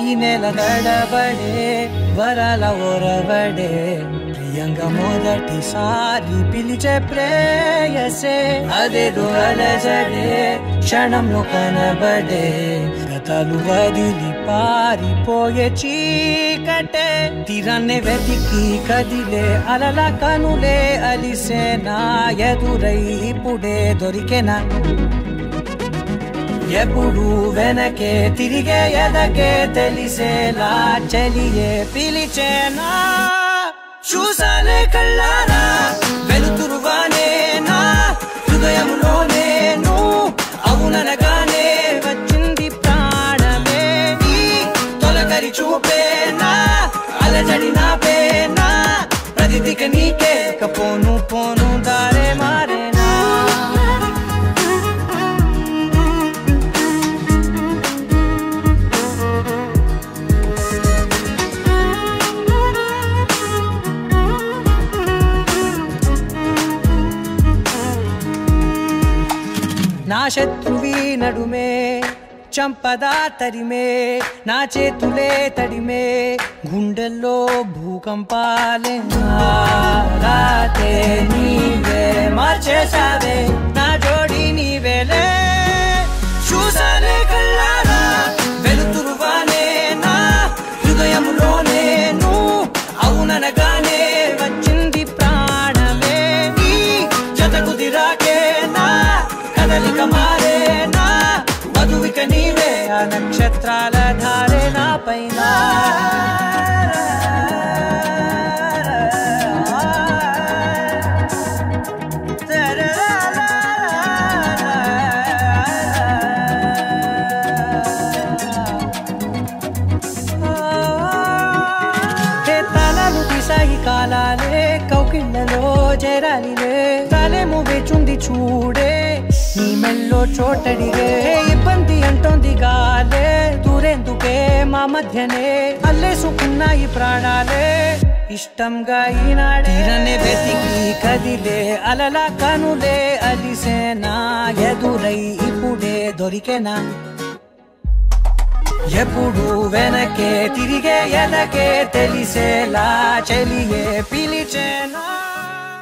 ఈ నెల నడబడే వరాల ఓరవడే ప్రియంగా మొదటిసారి పిలిచే ప్రేయసే అదేదో అలజడే క్షణంలో కనబడే గతాలు వదిలి పారిపోయే చీకటే తీరాన్ని వెతికి కదిలే అలల కనులే అలిసే నా ఎదురై ఇప్పుడే దొరికెనా ఎప్పుడు వెనకే తిరిగే ఎదకే తెలిసేలా చెలియే పిలిచేనా చూసాలే కళ్ళారా వెలుతురుగానే నా హృదయంలో నేను అవుననగానే వచ్చింది ప్రాణమే నీ తొలగరి చూపేనా అలజడి నా పేనా ప్రతిదిక నీకే కపోను పోను దారే మారేనా నా శత్రువి నడుమే చంపదా తరిమే నా చేతులే తడిమే గుండెల్లో భూకంపాలే రాతే నీవే మార్చేసావే నా జోడి నీవేలే చూసాలే కళ్ళారా వెలుతురువానే నా హృదయంలో నేను అవుననగానే వచ్చింది ప్రాణమే నీ జతకు దిరాకే నా కదలిక మారేనా మధువిక నీవే ఆ నక్షత్రాల ధారే నా పైన హే తాళాలు తీసాయి కాలాలే కౌకిళ్ళలో చేరాలిలే తాలేమో వేచుంది చూడే నీ మెల్లో చోటడిగే ఇబ్బంది అంటోంది గాలే దూరేందుకే మా మధ్యనే అల్లేసుకున్నాయి ప్రాణాలే ఇష్టంగా ఈనాడే తీరనే వెతికి కదిలే అలల కనులే అలిసేనా ఎదురై ఇప్పుడే దొరికెనా ఎప్పుడు వెనకే తిరిగే ఎదకే తెలిసేలా చెలియే పిలిచేనా